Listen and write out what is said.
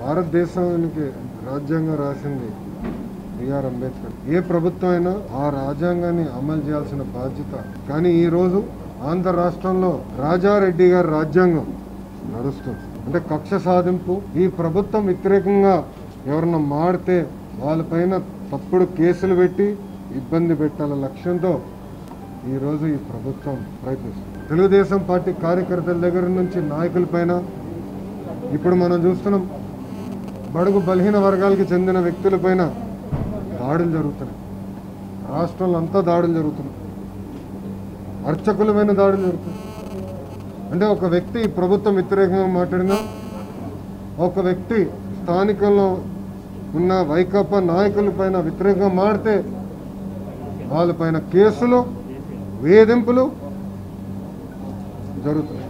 భారతదేశానికి రాజ్యాంగం రాసింది బిఆర్ అంబేద్కర్ ఏ ప్రభుత్వం అయినా ఆ రాజ్యాంగాన్ని అమలు చేయాల్సిన బాధ్యత కానీ ఈ రోజు ఆంధ్ర రాష్ట్రంలో రాజారెడ్డి గారి రాజ్యాంగం నడుస్తుంది అంటే కక్ష సాధింపు ఈ ప్రభుత్వం వ్యతిరేకంగా ఎవరన్నా మాడితే వాళ్ళపైన తప్పుడు కేసులు పెట్టి ఇబ్బంది పెట్టాల లక్ష్యంతో ఈరోజు ఈ ప్రభుత్వం ప్రయత్నిస్తుంది తెలుగుదేశం పార్టీ కార్యకర్తల దగ్గర నుంచి నాయకుల పైన ఇప్పుడు మనం చూస్తున్నాం బడుగు బలహీన వర్గాలకి చెందిన వ్యక్తులపైన దాడులు జరుగుతున్నాయి రాష్ట్రంలో అంతా దాడులు జరుగుతున్నాయి అర్చకులమైన దాడులు జరుగుతున్నాయి అంటే ఒక వ్యక్తి ప్రభుత్వం వ్యతిరేకంగా మాట్లాడినా ఒక వ్యక్తి స్థానికంలో ఉన్న వైకాపా నాయకుల పైన వ్యతిరేకంగా మాడితే వాళ్ళపైన కేసులు వేధింపులు జరుగుతున్నాయి